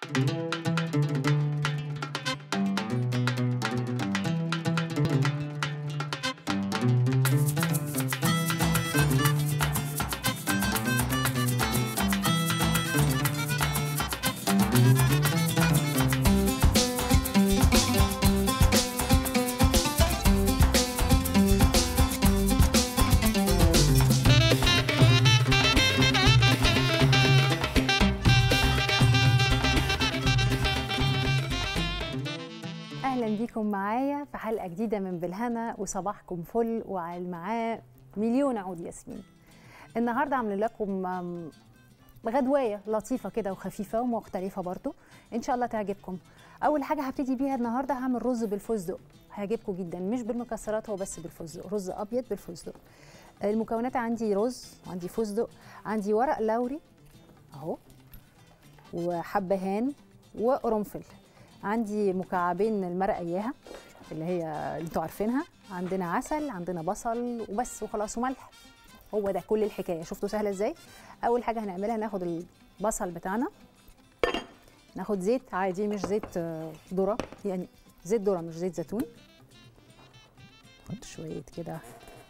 اهلا بيكم معايا في حلقه جديده من بالهنا وصباحكم فل وعلى معاه مليون عود ياسمين النهارده عامل لكم آم، غدوايه لطيفه كده وخفيفه ومختلفه برضو ان شاء الله تعجبكم اول حاجه هبتدي بيها النهارده هعمل رز بالفستق هيعجبكم جدا مش بالمكسرات هو بس بالفستق رز ابيض بالفستق المكونات عندي رز عندي فستق عندي ورق لوري اهو وحبهان وقرنفل عندي مكعبين المرقه اياها اللي هي اللي انتوا عارفينها عندنا عسل عندنا بصل وبس وخلاص وملح هو ده كل الحكايه شفتوا سهله ازاي اول حاجه هنعملها ناخد البصل بتاعنا ناخد زيت عادي مش زيت آه، ذره يعني زيت ذره مش زيت زيتون نحط شويه كده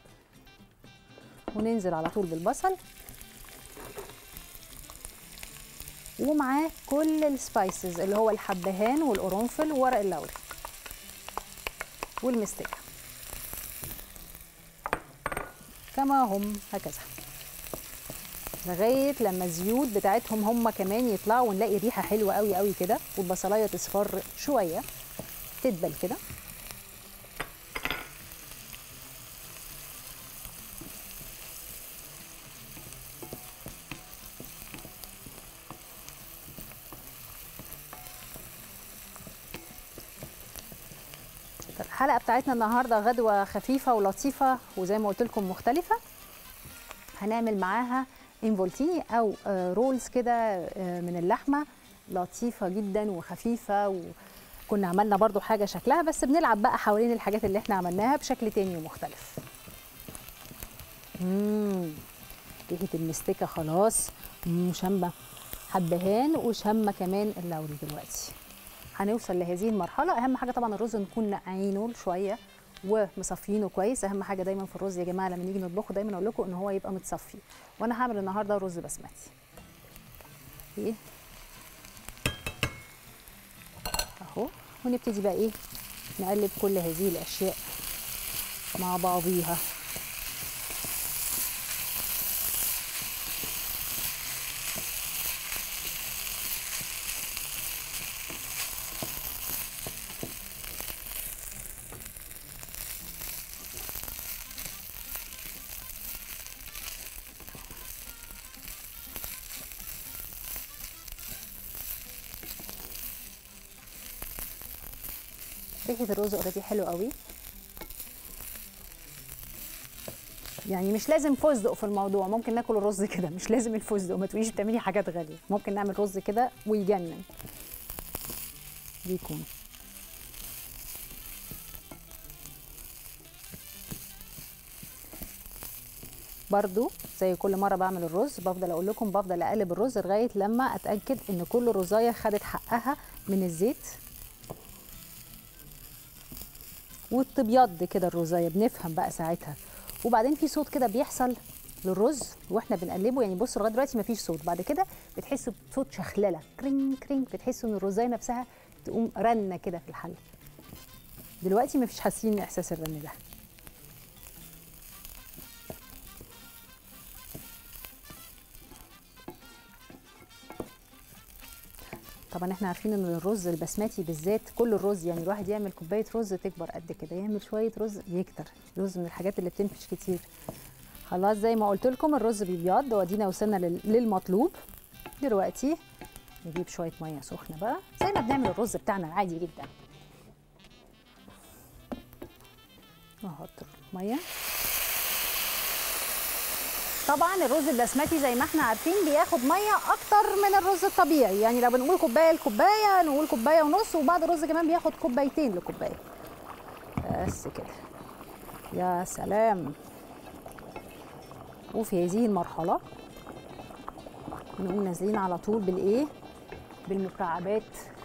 وننزل على طول بالبصل ومعاه كل السبايسز اللي هو الحبهان والقرنفل وورق اللوري والمستكه كما هم هكذا لغايه لما الزيوت بتاعتهم هم كمان يطلعوا ونلاقي ريحه حلوه قوي قوي كده والبصلايه تصفر شويه تدبل كده الحلقه بتاعتنا النهارده غدوه خفيفه ولطيفه وزي ما قلت لكم مختلفه هنعمل معاها انفولتيني او آه، رولز كده آه، من اللحمه لطيفه جدا وخفيفه وكنا عملنا برضو حاجه شكلها بس بنلعب بقى حوالين الحاجات اللي احنا عملناها بشكل تاني ومختلف مم. ريحه المستكه خلاص مم، شامه حبهان وشامه كمان اللوري دلوقتي هنوصل لهذه المرحله اهم حاجه طبعا الرز نكون نقعينه شويه ومصفينه كويس اهم حاجه دايما في الرز يا جماعه لما نيجي نطبخه دايما اقول لكم ان هو يبقى متصفي وانا هعمل النهارده رز بسمتي ايه اهو ونبتدي بقى ايه نقلب كل هذه الاشياء مع بعضيها ريحه الرز اوريدي حلو قوي يعني مش لازم فستق في الموضوع ممكن ناكل الرز كده مش لازم الفستق ما تقوليش بتعملي حاجات غاليه ممكن نعمل رز كده ويجنن بيكون برضو زي كل مره بعمل الرز بفضل اقول لكم بفضل اقلب الرز لغايه لما اتاكد ان كل رزايه خدت حقها من الزيت وتبيض كده الرزايه بنفهم بقى ساعتها وبعدين في صوت كده بيحصل للرز واحنا بنقلبه يعني بصوا لغايه دلوقتي مفيش صوت بعد كده بتحسوا بصوت شخلله كرينج كرينج بتحسوا ان الرزايه نفسها تقوم رنه كده في الحله دلوقتي مفيش حاسين احساس الرن ده طبعا احنا عارفين ان الرز البسمتي بالذات كل الرز يعني الواحد يعمل كوبايه رز تكبر قد كده يعمل شويه رز يكتر رز من الحاجات اللي بتنفش كتير خلاص زي ما قلت لكم الرز بيبيض وادينا وصلنا لل- للمطلوب دلوقتي نجيب شويه ميه سخنه بقى زي ما بنعمل الرز بتاعنا عادي جدا نحط الميه طبعا الرز البسمتي زي ما احنا عارفين بياخد ميه اكتر من الرز الطبيعي يعني لو بنقول كوبايه لكوبايه نقول كوبايه ونص وبعض الرز كمان بياخد كوبايتين لكوبايه بس كده يا سلام وفي هذه المرحله نقوم نازلين على طول بالايه بالمكعبات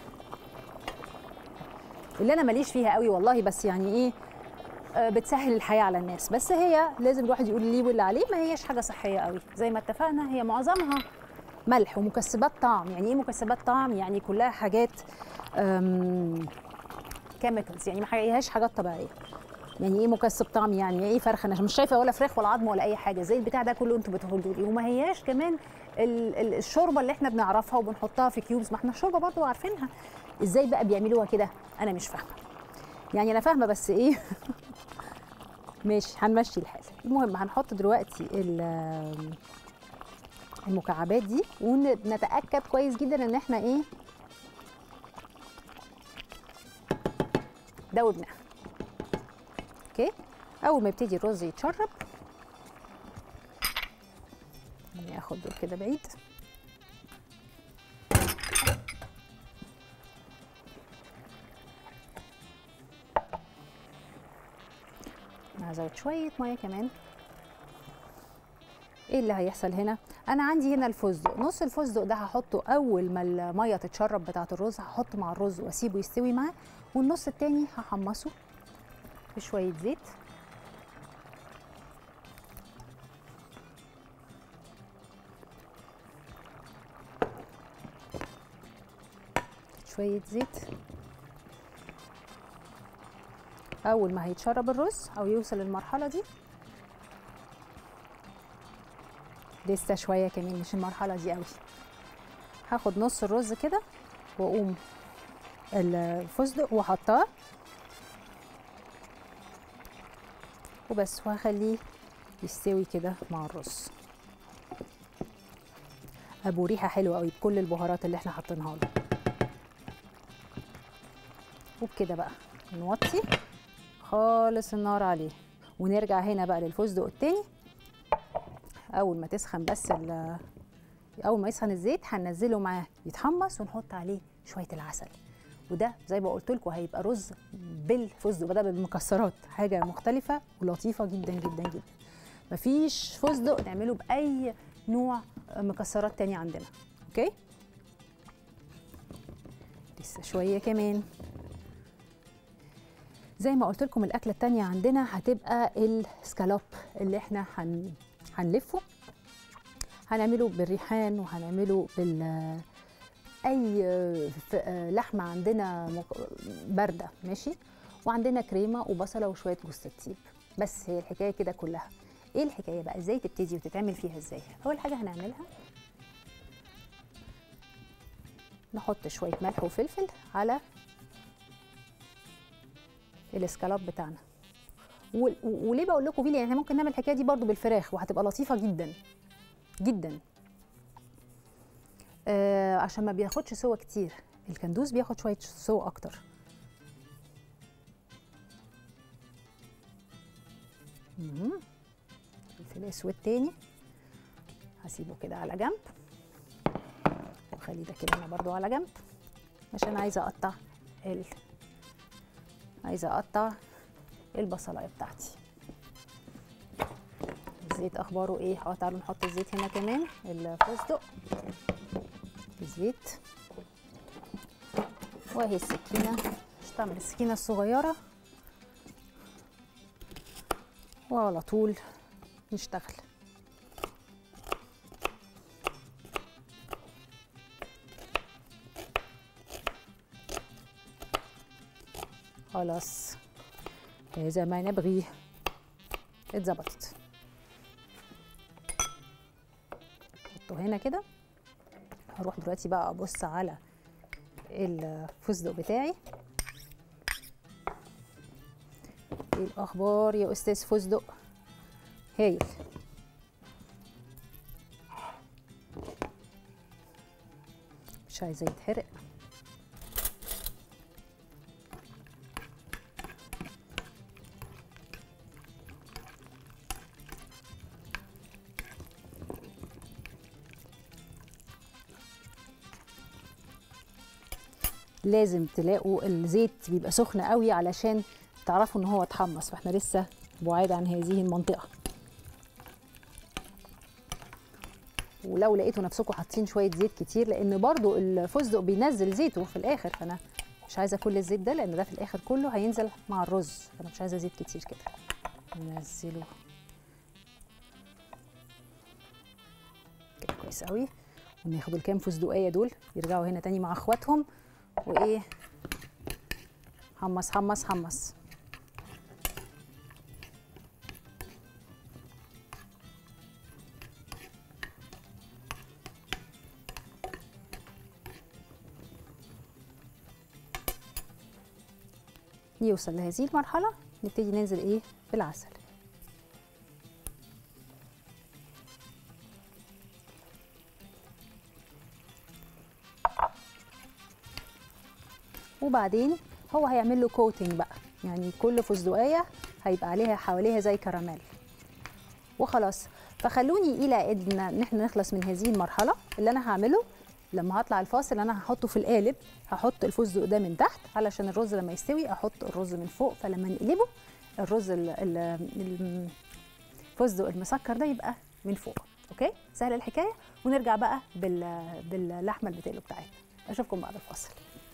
اللي انا ماليش فيها قوي والله بس يعني ايه آه، بتسهل الحياه على الناس بس هي لازم الواحد يقول ليه واللي عليه ما هيش حاجه صحيه قوي زي ما اتفقنا هي معظمها ملح ومكسبات طعم يعني ايه مكسبات طعم يعني كلها حاجات كيميكالز يعني ما هيهاش حاجات طبيعيه يعني ايه مكسب طعم يعني ايه فرخه انا مش شايفه ولا فراخ ولا عظم ولا اي حاجه زي البتاع ده كله انتوا بتقولوا لي وما هياش كمان ال- ال- الشوربه اللي احنا بنعرفها وبنحطها في كيوبز ما احنا الشوربه برضو عارفينها ازاي بقى بيعملوها كده انا مش فاهمه يعني انا فاهمه بس ايه ماشي هنمشي الحال المهم هنحط دلوقتي ال- المكعبات دي ونتاكد كويس جدا ان احنا ايه دوبناها اوكي اول ما يبتدي الرز يتشرب يعني اخد دول كده بعيد هزود شويه ميه كمان ايه اللي هيحصل هنا انا عندي هنا الفستق نص الفستق ده هحطه اول ما الميه تتشرب بتاعه الرز هحطه مع الرز واسيبه يستوي معاه والنص التاني هحمصه بشويه زيت شويه زيت اول ما هيتشرب الرز او يوصل للمرحله دي لسه شويه كمان مش المرحله دي قوي هاخد نص الرز كده واقوم الفستق واحطاه وبس وهخليه يستوي كده مع الرز ابو ريحه حلوه قوي بكل البهارات اللي احنا حاطينها له وبكده بقى نوطي خالص النار عليه ونرجع هنا بقى للفستق التاني اول ما تسخن بس ال- اول ما يسخن الزيت هننزله معاه يتحمص ونحط عليه شويه العسل وده زي ما قلت لكم هيبقى رز بالفستق بدل بالمكسرات حاجه مختلفه ولطيفه جدا جدا جدا مفيش فستق نعمله باي نوع مكسرات تاني عندنا اوكي لسه شويه كمان زي ما قلت لكم الاكله التانية عندنا هتبقى السكالوب اللي احنا هن... هنلفه هنعمله بالريحان وهنعمله بال اي ف- لحمه عندنا مك- بارده ماشي وعندنا كريمه وبصله وشويه جوز الطيب بس هي الحكايه كده كلها ايه الحكايه بقى ازاي تبتدي وتتعمل فيها ازاي اول حاجه هنعملها نحط شويه ملح وفلفل على الاسكالوب بتاعنا و- و- وليه بقول لكم فيه لان احنا ممكن نعمل الحكايه دي برضو بالفراخ وهتبقى لطيفه جدا جدا آه عشان ما بياخدش سوا كتير الكندوز بياخد شويه سوا اكتر مهم. الفلفل الاسود تاني هسيبه كده على جنب وخلي ده كده هنا برضو على جنب عشان عايزه اقطع ال عايزه اقطع البصلايه بتاعتي الزيت اخباره ايه اه تعالوا نحط الزيت هنا كمان الفستق الزيت واهي السكينه استعمل السكينه الصغيره وعلى طول نشتغل خلاص زي ما نبغي اتظبطت حطه هنا كده هروح دلوقتي بقى ابص على الفستق بتاعي ايه الاخبار يا استاذ فستق هايل مش عايزه يتحرق لازم تلاقوا الزيت بيبقى سخن قوي علشان تعرفوا ان هو اتحمص فاحنا لسه بعاد عن هذه المنطقه ولو لقيتوا نفسكم حاطين شويه زيت كتير لان برضو الفستق بينزل زيته في الاخر فانا مش عايزه كل الزيت ده لان ده في الاخر كله هينزل مع الرز فانا مش عايزه زيت كتير كده ننزله كده كويس قوي وناخد الكام فستقيه دول يرجعوا هنا تاني مع اخواتهم وايه حمص حمص حمص يوصل لهذه المرحلة نبتدي ننزل ايه بالعسل وبعدين هو هيعمل له كوتنج بقى يعني كل فستقية هيبقى عليها حواليها زي كراميل وخلاص فخلوني الى ان احنا نخلص من هذه المرحله اللي انا هعمله لما هطلع الفاصل انا هحطه في القالب هحط الفستق ده من تحت علشان الرز لما يستوي احط الرز من فوق فلما نقلبه الرز ال- ال- الفستق المسكر ده يبقى من فوق اوكي سهله الحكايه ونرجع بقى بال باللحمه البتلو بتاعتنا اشوفكم بعد الفاصل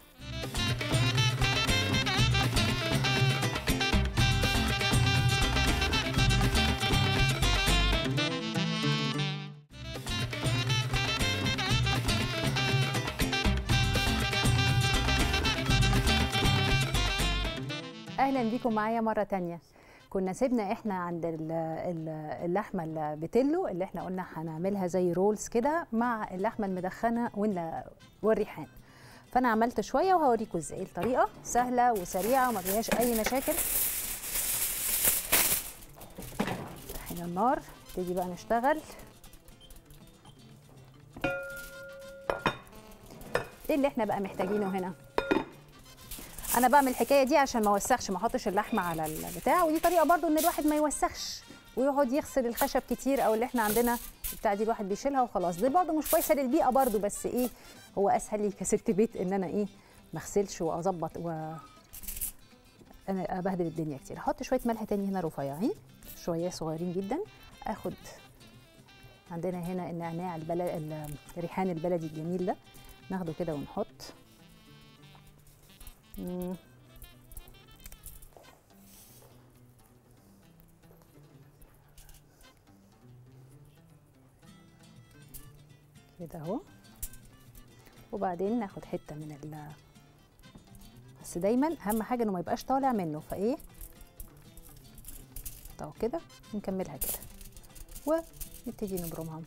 اهلا بيكم معايا مره تانية كنا سيبنا احنا عند ال- ال- اللحمه البتلو اللي احنا قلنا هنعملها زي رولز كده مع اللحمه المدخنه وال- والريحان فانا عملت شويه وهوريكم ازاي الطريقه سهله وسريعه وما فيهاش اي مشاكل هنا النار نبتدي بقى نشتغل ايه اللي احنا بقى محتاجينه هنا انا بعمل الحكايه دي عشان ما اوسخش ما احطش اللحمه على البتاع ودي طريقه برضو ان الواحد ما يوسخش ويقعد يغسل الخشب كتير او اللي احنا عندنا بتاع دي الواحد بيشيلها وخلاص دي برضو مش كويسه للبيئه برضو بس ايه هو اسهل لي كست بيت ان انا ايه ما اغسلش واظبط و انا ابهدل الدنيا كتير احط شويه ملح تاني هنا رفيعين شويه صغيرين جدا اخد عندنا هنا النعناع البلد الريحان البلدي الجميل ده ناخده كده ونحط مم. كده اهو وبعدين ناخد حته من ال بس دايما اهم حاجه انه ما يبقاش طالع منه فايه اهو كده ونكملها كده ونبتدي نبرمها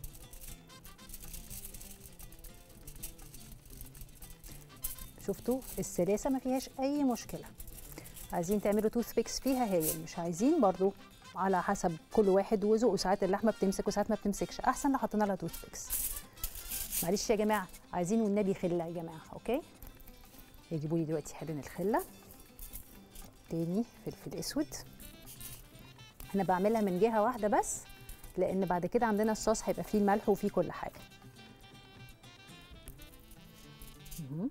شفتوا السلاسه ما فيهاش اي مشكله عايزين تعملوا توث بيكس فيها هايل مش عايزين برضو على حسب كل واحد وذوقه ساعات اللحمه بتمسك وساعات ما بتمسكش احسن لو حطينا لها توث بيكس معلش يا جماعه عايزين والنبي خله يا جماعه اوكي يجيبوا لي دلوقتي حالا الخله تاني فلفل اسود انا بعملها من جهه واحده بس لان بعد كده عندنا الصوص هيبقى فيه الملح وفيه كل حاجه مهم.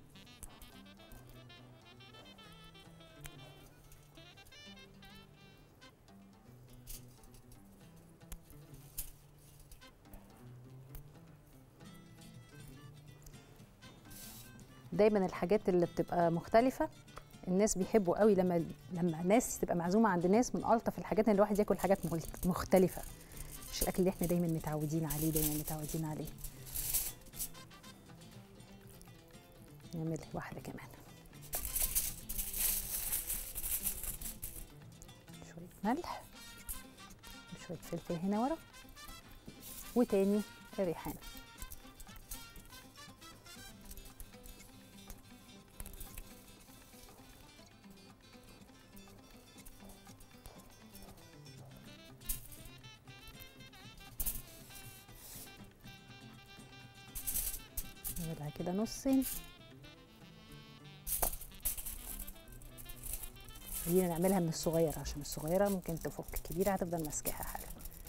دايما الحاجات اللي بتبقى مختلفة الناس بيحبوا قوي لما لما ناس تبقى معزومة عند ناس من ألطف الحاجات ان الواحد ياكل حاجات مخت- مختلفة مش الأكل اللي احنا دايما متعودين عليه دايما متعودين عليه نعمل واحدة كمان شوية ملح وشوية فلفل هنا ورا وتاني الريحان نعملها كده نصين خلينا نعملها من الصغيرة عشان الصغيرة ممكن تفك الكبيرة هتفضل ماسكاها حاجة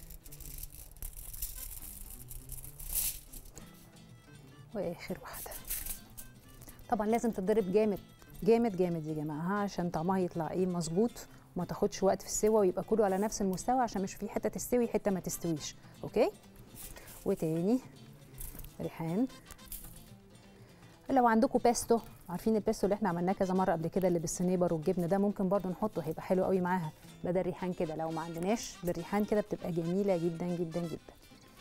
واخر واحدة طبعا لازم تتضرب جامد جامد جامد يا جماعة ها عشان طعمها يطلع ايه مظبوط وما تاخدش وقت في السوا ويبقى كله على نفس المستوى عشان مش في حتة تستوي حتة ما تستويش اوكي وتاني ريحان لو عندكم بيستو عارفين البيستو اللي احنا عملناه كذا مره قبل كده اللي بالسنيبر والجبنه ده ممكن برضو نحطه هيبقى حلو قوي معاها بدل ريحان كده لو ما عندناش بالريحان كده بتبقى جميله جدا جدا جدا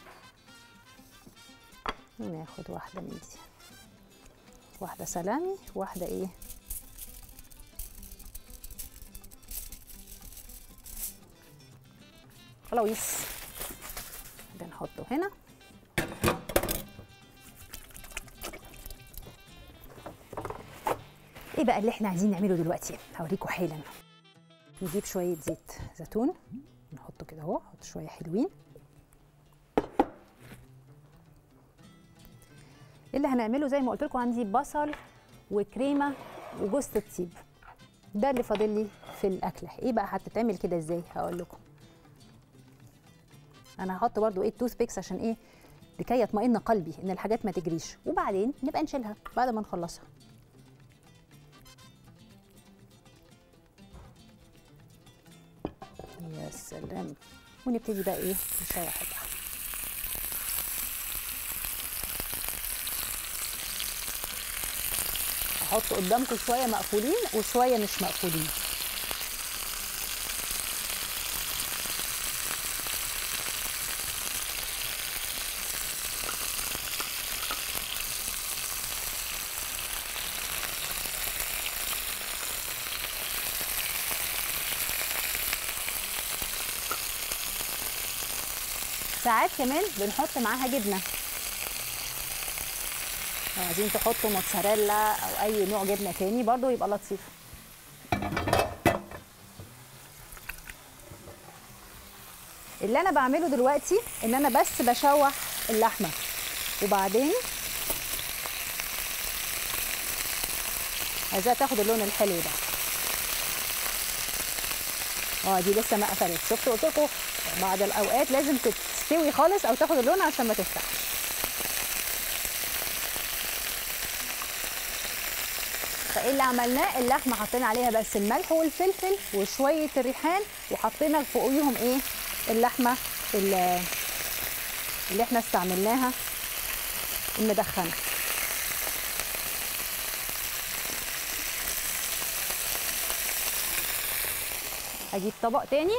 ناخد واحده من دي واحده سلامي واحده ايه خلاويص ده نحطه هنا ايه بقى اللي احنا عايزين نعمله دلوقتي هوريكم حالا نجيب شويه زيت زيتون نحطه كده اهو نحط شويه حلوين اللي هنعمله زي ما قلت لكم عندي بصل وكريمه وجوز الطيب ده اللي فاضل لي في الاكله ايه بقى هتتعمل كده ازاي هقول لكم انا هحط برضو ايه التوث بيكس عشان ايه لكي يطمئن قلبي ان الحاجات ما تجريش وبعدين نبقى نشيلها بعد ما نخلصها يا سلام ونبتدي بقى ايه نشوح بقى احط قدامكم شويه مقفولين وشويه مش مقفولين ساعات كمان بنحط معاها جبنه لو عايزين تحطوا موتزاريلا او اي نوع جبنه تاني برضو يبقى لطيف اللي انا بعمله دلوقتي ان انا بس بشوح اللحمه وبعدين عايزاها تاخد اللون الحلو ده اه دي لسه ما قفلت شفتوا قلت لكم بعض الاوقات لازم تستوي خالص او تاخد اللون عشان ما تفتحش فايه اللي عملناه اللحمه حطينا عليها بس الملح والفلفل وشويه الريحان وحطينا فوقيهم ايه اللحمه اللي, اللي احنا استعملناها المدخنه هجيب طبق تاني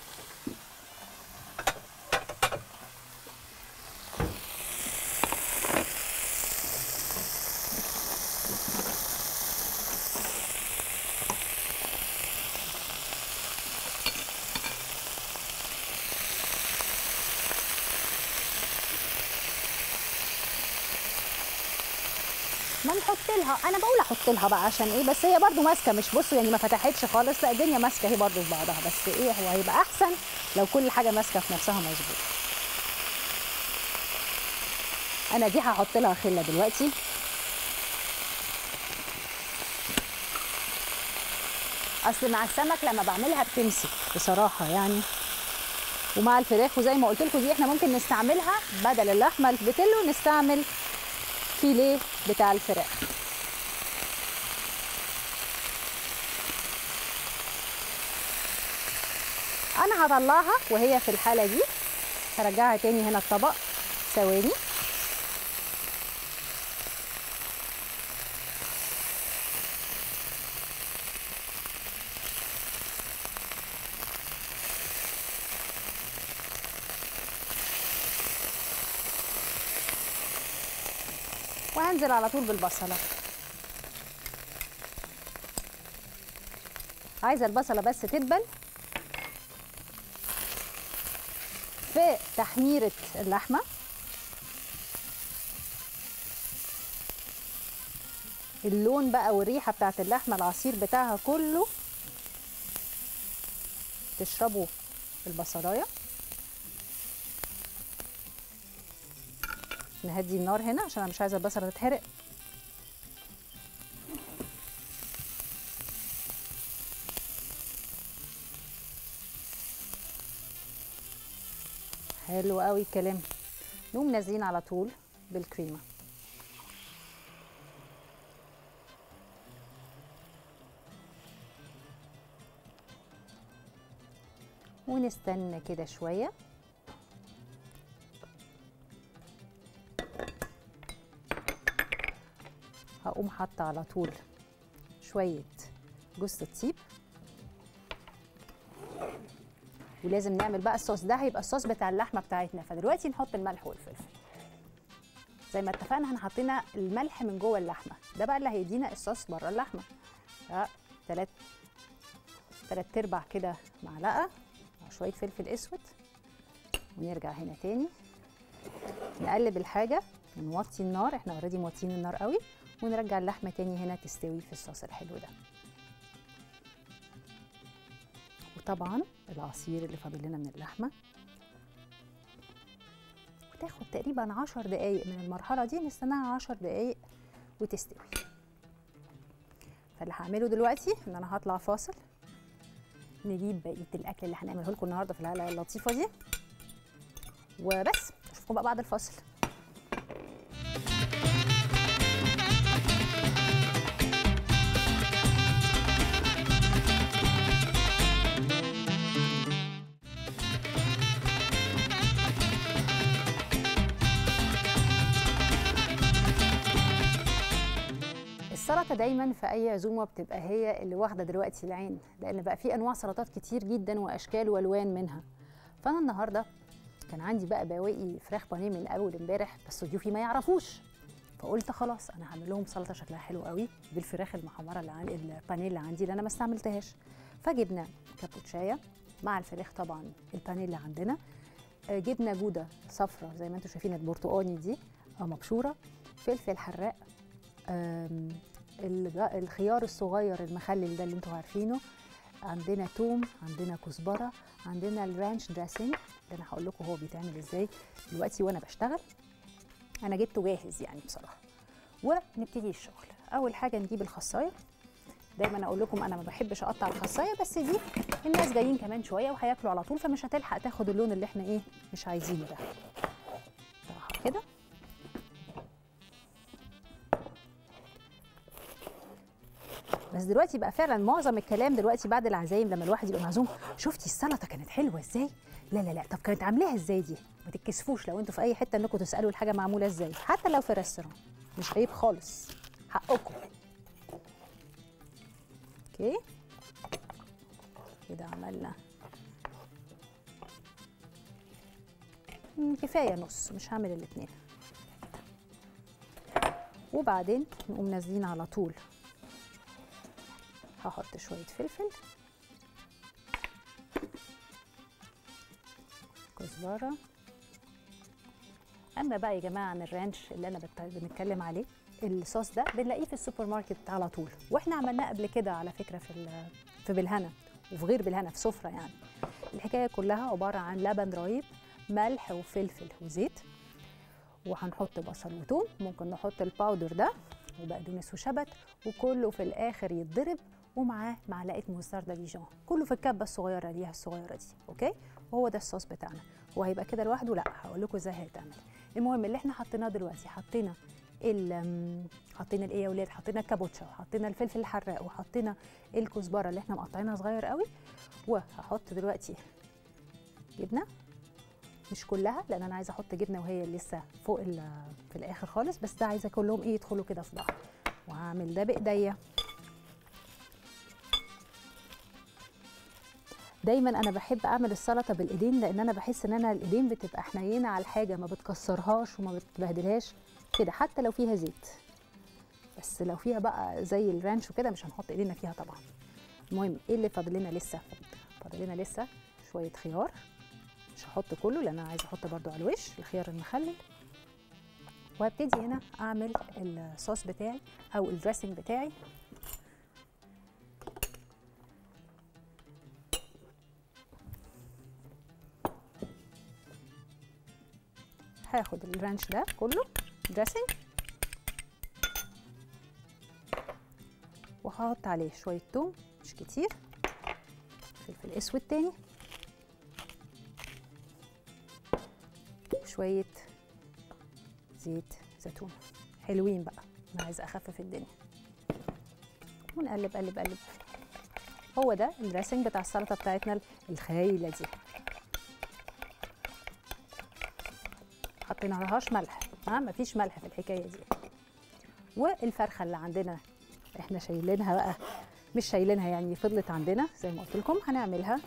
ما نحط لها انا بقول احط لها بقى عشان ايه بس هي برده ماسكه مش بصوا يعني ما فتحتش خالص لا الدنيا ماسكه هي برده في بعضها بس ايه هو هيبقى احسن لو كل حاجه ماسكه في نفسها مظبوط انا دي هحط لها خله دلوقتي اصل مع السمك لما بعملها بتمسك بصراحه يعني ومع الفراخ وزي ما قلت لكم دي احنا ممكن نستعملها بدل اللحمه الفيتيلو نستعمل فيليه بتاع الفراخ انا هطلعها وهي في الحاله دي هرجعها تاني هنا الطبق ثواني وهنزل على طول بالبصله عايزه البصله بس تدبل في تحميره اللحمه اللون بقى والريحه بتاعت اللحمه العصير بتاعها كله تشربوا البصلايه نهدي النار هنا عشان انا مش عايزه البصله تتحرق حلو قوي الكلام نقوم نازلين على طول بالكريمه ونستنى كده شويه واقوم حاطه على طول شويه جوز الطيب ولازم نعمل بقى الصوص ده هيبقى الصوص بتاع اللحمه بتاعتنا فدلوقتي نحط الملح والفلفل زي ما اتفقنا احنا حطينا الملح من جوه اللحمه ده بقى اللي هيدينا الصوص بره اللحمه ثلاث ثلاث ارباع كده معلقه مع شويه فلفل اسود ونرجع هنا تاني نقلب الحاجه ونوطي النار احنا اوريدي موطيين النار قوي ونرجع اللحمه تاني هنا تستوي في الصوص الحلو ده وطبعا العصير اللي فاضل لنا من اللحمه وتاخد تقريبا عشر دقايق من المرحله دي نستناها عشر دقايق وتستوي فاللي هعمله دلوقتي ان انا هطلع فاصل نجيب بقيه الاكل اللي هنعمله لكم النهارده في الحلقه اللطيفه دي وبس اشوفكم بقى بعد الفاصل السلطه دايما في اي عزومه بتبقى هي اللي واخده دلوقتي العين لان بقى في انواع سلطات كتير جدا واشكال والوان منها فانا النهارده كان عندي بقى بواقي فراخ بانيه من اول امبارح بس ضيوفي ما يعرفوش فقلت خلاص انا هعمل لهم سلطه شكلها حلو قوي بالفراخ المحمره اللي عندي البانيه اللي عندي اللي انا ما استعملتهاش فجبنا كابوتشايه مع الفراخ طبعا البانيه اللي عندنا جبنه جوده صفرة زي ما انتم شايفين البرتقاني دي مبشوره فلفل حراق الخيار الصغير المخلل ده اللي انتوا عارفينه عندنا توم عندنا كزبره عندنا الرانش دريسنج اللي انا هقول لكم هو بيتعمل ازاي دلوقتي وانا بشتغل انا جبته جاهز يعني بصراحه ونبتدي الشغل اول حاجه نجيب الخصايه دايما اقول لكم انا ما بحبش اقطع الخصايه بس دي الناس جايين كمان شويه وهياكلوا على طول فمش هتلحق تاخد اللون اللي احنا ايه مش عايزينه ده كده بس دلوقتي بقى فعلا معظم الكلام دلوقتي بعد العزايم لما الواحد يبقى معزوم شفتي السلطه كانت حلوه ازاي لا لا لا طب كانت عاملاها ازاي دي ما تتكسفوش لو انتوا في اي حته انكم تسالوا الحاجه معموله ازاي حتى لو في ريستوران مش عيب خالص حقكم اوكي كده عملنا كفايه نص مش هعمل الاتنين وبعدين نقوم نازلين على طول هحط شوية فلفل كزبرة أما بقى يا جماعة عن الرانش اللي أنا بنتكلم عليه الصوص ده بنلاقيه في السوبر ماركت على طول واحنا عملناه قبل كده على فكرة في في بالهنا وفي غير بالهنا في سفرة يعني الحكاية كلها عبارة عن لبن رايب ملح وفلفل وزيت وهنحط بصل وتوم ممكن نحط الباودر ده وبقدونس وشبت وكله في الاخر يتضرب ومعاه معلقه موستاردا ديجون كله في الكبه الصغيره دي الصغيره دي اوكي وهو ده الصوص بتاعنا هو هيبقى كده لوحده لا هقول لكم ازاي هيتعمل المهم اللي احنا حطيناه دلوقتي حطينا حطينا الايه يا ولاد حطينا الكابوتشا وحطينا الفلفل الحراق وحطينا الكزبره اللي احنا مقطعينها صغير قوي وهحط دلوقتي جبنه مش كلها لان انا عايزه احط جبنه وهي لسه فوق في الاخر خالص بس ده عايزه كلهم ايه يدخلوا كده في بعض وهعمل ده بايديا دايما انا بحب اعمل السلطه بالايدين لان انا بحس ان انا الايدين بتبقى حنينه على الحاجه ما بتكسرهاش وما بتبهدلهاش كده حتى لو فيها زيت بس لو فيها بقى زي الرانش وكده مش هنحط ايدينا فيها طبعا المهم ايه اللي فاضل لنا لسه فاضل لنا لسه شويه خيار مش هحط كله لان انا عايزه احط برده على الوش الخيار المخلل وهبتدي هنا اعمل الصوص بتاعي او الدريسنج بتاعي هاخد الرانش ده كله دريسنج وهحط عليه شويه توم مش كتير فلفل اسود تاني وشويه زيت زيتون حلوين بقى انا عايزه اخفف الدنيا ونقلب قلب قلب هو ده الدريسنج بتاع السلطه بتاعتنا الخايله دي حطينا لهاش ملح ها مفيش ملح في الحكايه دي والفرخه اللي عندنا احنا شايلينها بقى مش شايلينها يعني فضلت عندنا زي ما قلت لكم هنعملها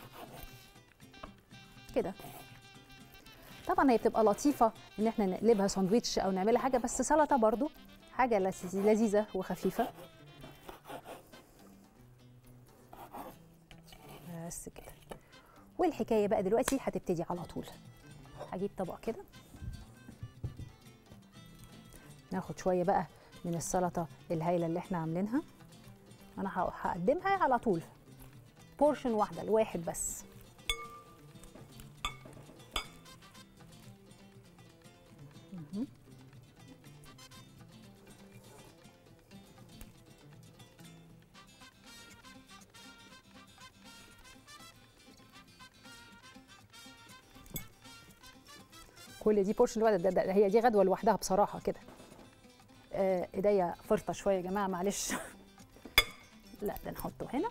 كده طبعا هي بتبقى لطيفه ان احنا نقلبها ساندويتش او نعملها حاجه بس سلطه برضو حاجه لذيذ- لذيذه وخفيفه بس كده والحكايه بقى دلوقتي هتبتدي على طول هجيب طبق كده ناخد شويه بقى من السلطه الهايله اللي احنا عاملينها انا ه- هقدمها على طول بورشن واحده الواحد بس مهم. كل دي بورشن لوحدها ده, ده هي دي غدوه لوحدها بصراحه كده آه، ايديا فرطه شويه يا جماعه معلش لا ده نحطه هنا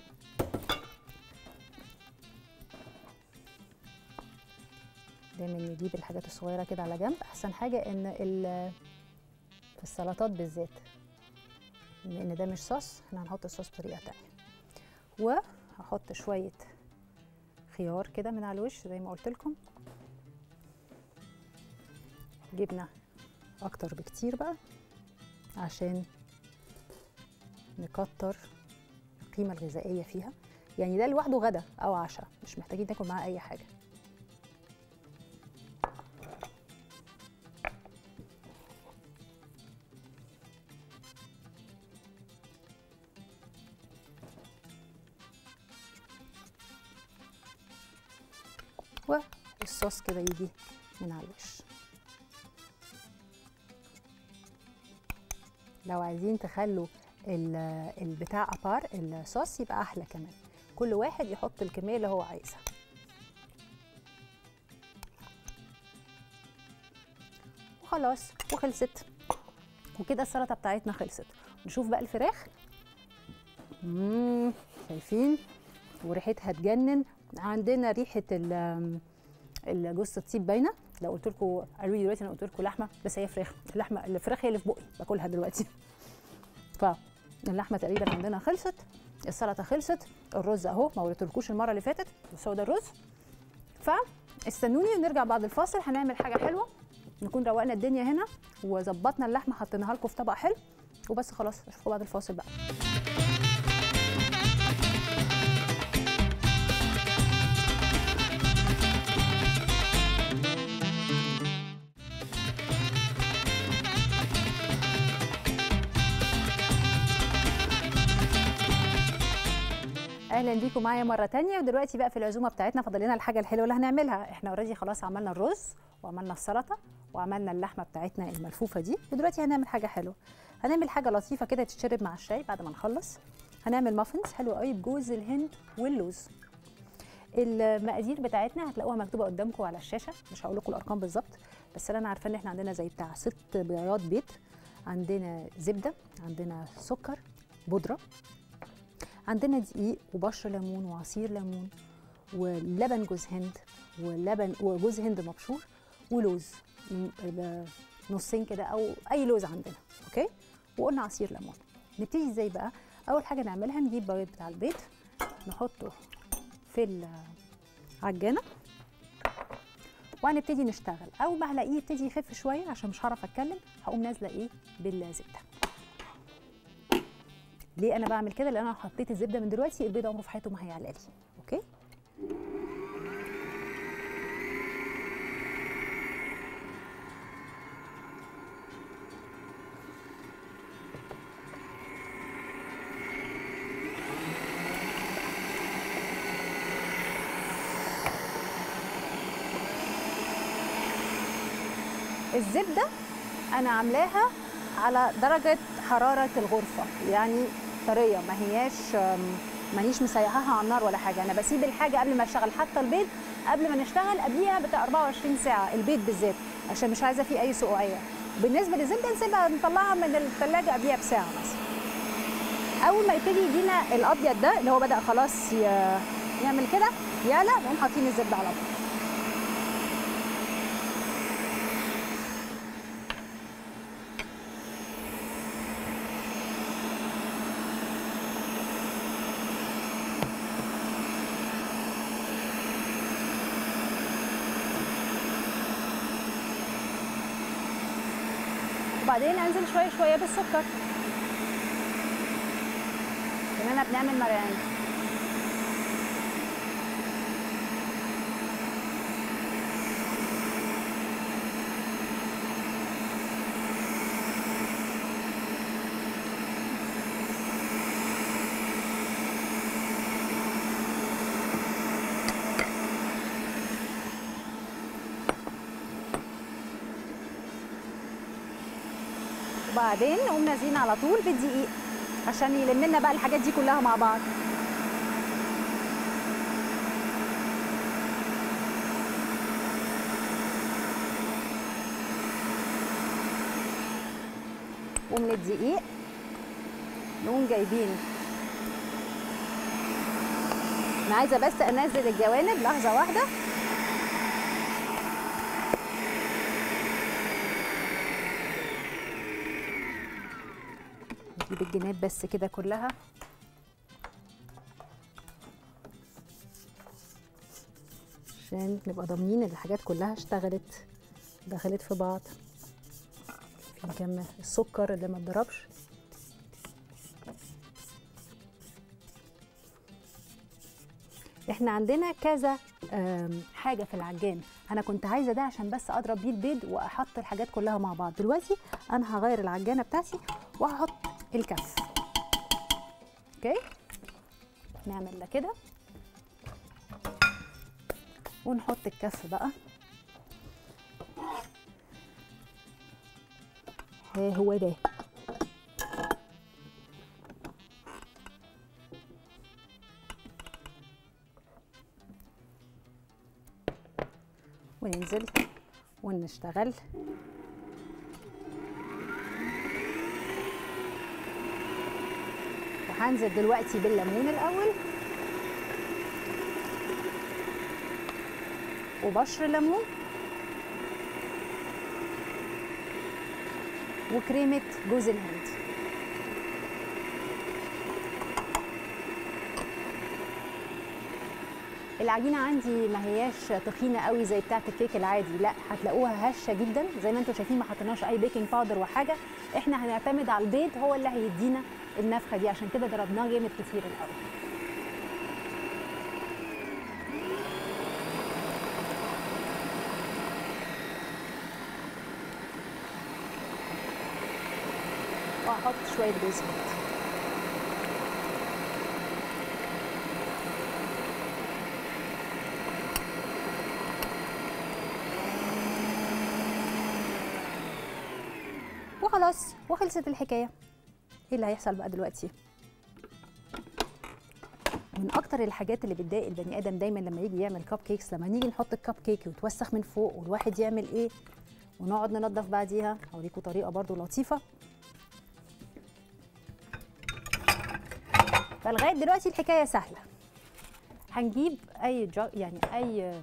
دايما نجيب الحاجات الصغيره كده على جنب احسن حاجه ان ال- في السلطات بالذات بما ان ده مش صوص احنا هنحط الصوص بطريقه تانية وهحط شويه خيار كده من على الوش زي ما قلت لكم جبنه اكتر بكتير بقى عشان نكتر القيمه الغذائيه فيها يعني ده لوحده غدا او عشاء مش محتاجين ناكل معاه اي حاجه والصوص كده يجي من على الوش لو عايزين تخلوا ال- البتاع ابار الصوص يبقى احلى كمان كل واحد يحط الكميه اللي هو عايزها وخلاص وخلصت وكده السلطه بتاعتنا خلصت نشوف بقى الفراخ مم، شايفين وريحتها تجنن عندنا ريحه ال- الجوز الطيب باينه لو قلت لكم قالوا لي دلوقتي انا قلت لكم لحمه بس هي فراخ اللحمه الفراخ هي اللي في بقي باكلها دلوقتي فاللحمه تقريبا عندنا خلصت السلطه خلصت الرز اهو ما وريتلكوش المره اللي فاتت بس هو ده الرز فاستنوني ونرجع بعد الفاصل هنعمل حاجه حلوه نكون روقنا الدنيا هنا وظبطنا اللحمه حطيناها لكم في طبق حلو وبس خلاص اشوفكم بعد الفاصل بقى اهلا بيكم معايا مره تانية ودلوقتي بقى في العزومه بتاعتنا فاضل لنا الحاجه الحلوه اللي هنعملها احنا اوريدي خلاص عملنا الرز وعملنا السلطه وعملنا اللحمه بتاعتنا الملفوفه دي ودلوقتي هنعمل حاجه حلوه هنعمل حاجه لطيفه كده تتشرب مع الشاي بعد ما نخلص هنعمل مافنز حلوه قوي بجوز الهند واللوز المقادير بتاعتنا هتلاقوها مكتوبه قدامكم على الشاشه مش هقول لكم الارقام بالظبط بس اللي انا عارفه ان احنا عندنا زي بتاع ست بياض بيض عندنا زبده عندنا سكر بودره عندنا دقيق وبشر ليمون وعصير ليمون ولبن جوز هند ولبن وجوز هند مبشور ولوز م- ب- نصين كده او اي لوز عندنا اوكي وقلنا عصير ليمون نبتدي ازاي بقى اول حاجه نعملها نجيب بيض بتاع البيت نحطه في العجانه وهنبتدي نشتغل اول ما هلاقيه يبتدي يخف شويه عشان مش هعرف اتكلم هقوم نازله ايه بالزبده ليه انا بعمل كده لان انا حطيت الزبده من دلوقتي البيض عمره في حياته ما هيعلى لي اوكي الزبده انا عاملاها على درجه حراره الغرفه يعني طريه ما هياش أم، مانيش مسيحاها على النار ولا حاجه انا بسيب الحاجه قبل ما اشتغل حتى البيض قبل ما نشتغل قبليها بتاع 24 ساعه البيض بالذات عشان مش عايزه فيه اي سقوعيه بالنسبه للزبده نسيبها نطلعها من الثلاجه قبليها بساعه مثلا اول ما يبتدي يدينا الابيض ده اللي هو بدا خلاص ي- يعمل كده يعلى نقوم حاطين الزبده على طول وبعدين انزل شويه شويه بالسكر كاننا بنعمل مرقان وبعدين نقوم نازلين على طول بالدقيق عشان يلم لنا بقى الحاجات دي كلها مع بعض ومن الدقيق نقوم جايبين انا عايزه بس انزل الجوانب لحظه واحده نجيب الجناب بس كده كلها عشان نبقى ضامنين ان الحاجات كلها اشتغلت دخلت في بعض في كم السكر اللي ما اتضربش احنا عندنا كذا آم، حاجه في العجان انا كنت عايزه ده عشان بس اضرب بيه البيض واحط الحاجات كلها مع بعض دلوقتي انا هغير العجانه بتاعتي وهحط الكف اوكي نعمل ده كده ونحط الكف بقى ها هو ده وننزل ونشتغل وهنزل دلوقتي بالليمون الاول وبشر ليمون وكريمه جوز الهند العجينه عندي ما هياش تخينه قوي زي بتاعه الكيك العادي لا هتلاقوها هشه جدا زي ما انتم شايفين ما حطيناش اي بيكنج باودر وحاجه احنا هنعتمد على البيض هو اللي هيدينا النفخه دي عشان كده ضربناه جامد كتير الاول وهحط شويه جوز هند وخلاص وخلصت الحكايه ايه اللي هيحصل بقى دلوقتي من اكتر الحاجات اللي بتضايق البني ادم دايما لما يجي يعمل كب كيكس لما نيجي نحط الكب كيك ويتوسخ من فوق والواحد يعمل ايه ونقعد ننضف بعديها اوريكم طريقه برضو لطيفه فلغايه دلوقتي الحكايه سهله هنجيب اي جا يعني اي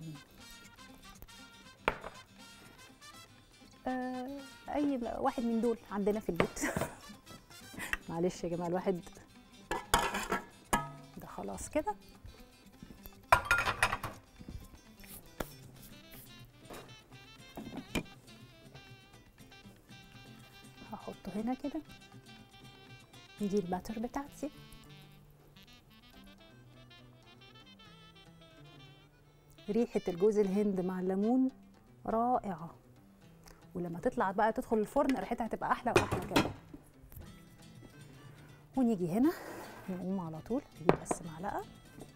آه، اي واحد من دول عندنا في البيت معلش يا جماعه الواحد ده خلاص كده هحطه هنا كده دي الباتر بتاعتي ريحة الجوز الهند مع الليمون رائعة ولما تطلع بقى تدخل الفرن ريحتها هتبقى احلى واحلى كمان ونيجي هنا نقوم على طول نجيب بس معلقه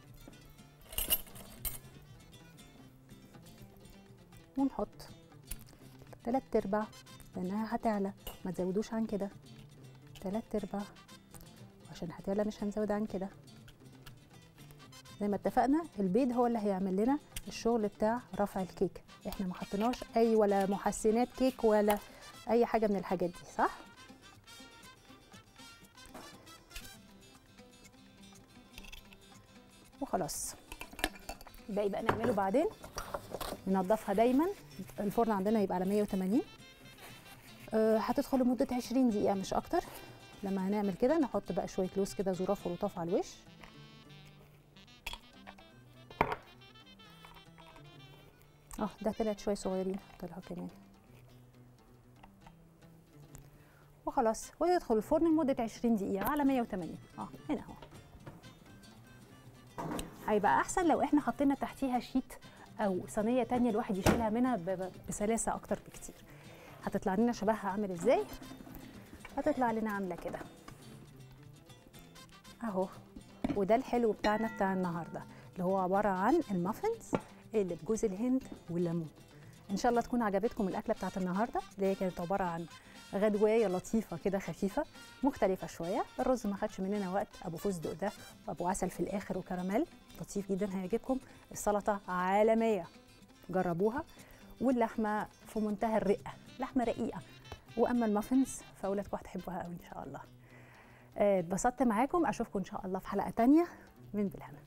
ونحط تلات ارباع لانها هتعلى ما تزودوش عن كده تلات ارباع عشان هتعلى مش هنزود عن كده زي ما اتفقنا البيض هو اللي هيعمل لنا الشغل بتاع رفع الكيك احنا ما حطيناش اي ولا محسنات كيك ولا اي حاجه من الحاجات دي صح وخلاص الباقي بقى نعمله بعدين ننضفها دايما الفرن عندنا يبقى على 180 أه هتدخل لمده 20 دقيقه مش اكتر لما هنعمل كده نحط بقى شويه لوز كده ظراف ولطاف على الوش اه ده طلعت شويه صغيرين طلعوا كمان وخلاص ويدخل الفرن لمده 20 دقيقه على 180 اه هنا اهو هيبقى احسن لو احنا حطينا تحتيها شيت او صينيه تانية الواحد يشيلها منها ب- ب- بسلاسه اكتر بكتير هتطلع لنا شبهها عامل ازاي هتطلع لنا عامله كده اهو وده الحلو بتاعنا بتاع النهارده اللي هو عباره عن المافنز اللي بجوز الهند والليمون ان شاء الله تكون عجبتكم الاكله بتاعت النهارده اللي هي كانت عباره عن غدوايه لطيفه كده خفيفه مختلفه شويه الرز ما خدش مننا وقت ابو فستق ده وابو عسل في الاخر وكراميل لطيف جدا هيعجبكم السلطه عالميه جربوها واللحمه في منتهى الرقه لحمه رقيقه واما المافنز فاولادكم هتحبوها قوي ان شاء الله آه، اتبسطت معاكم اشوفكم ان شاء الله في حلقه تانية من بالهنا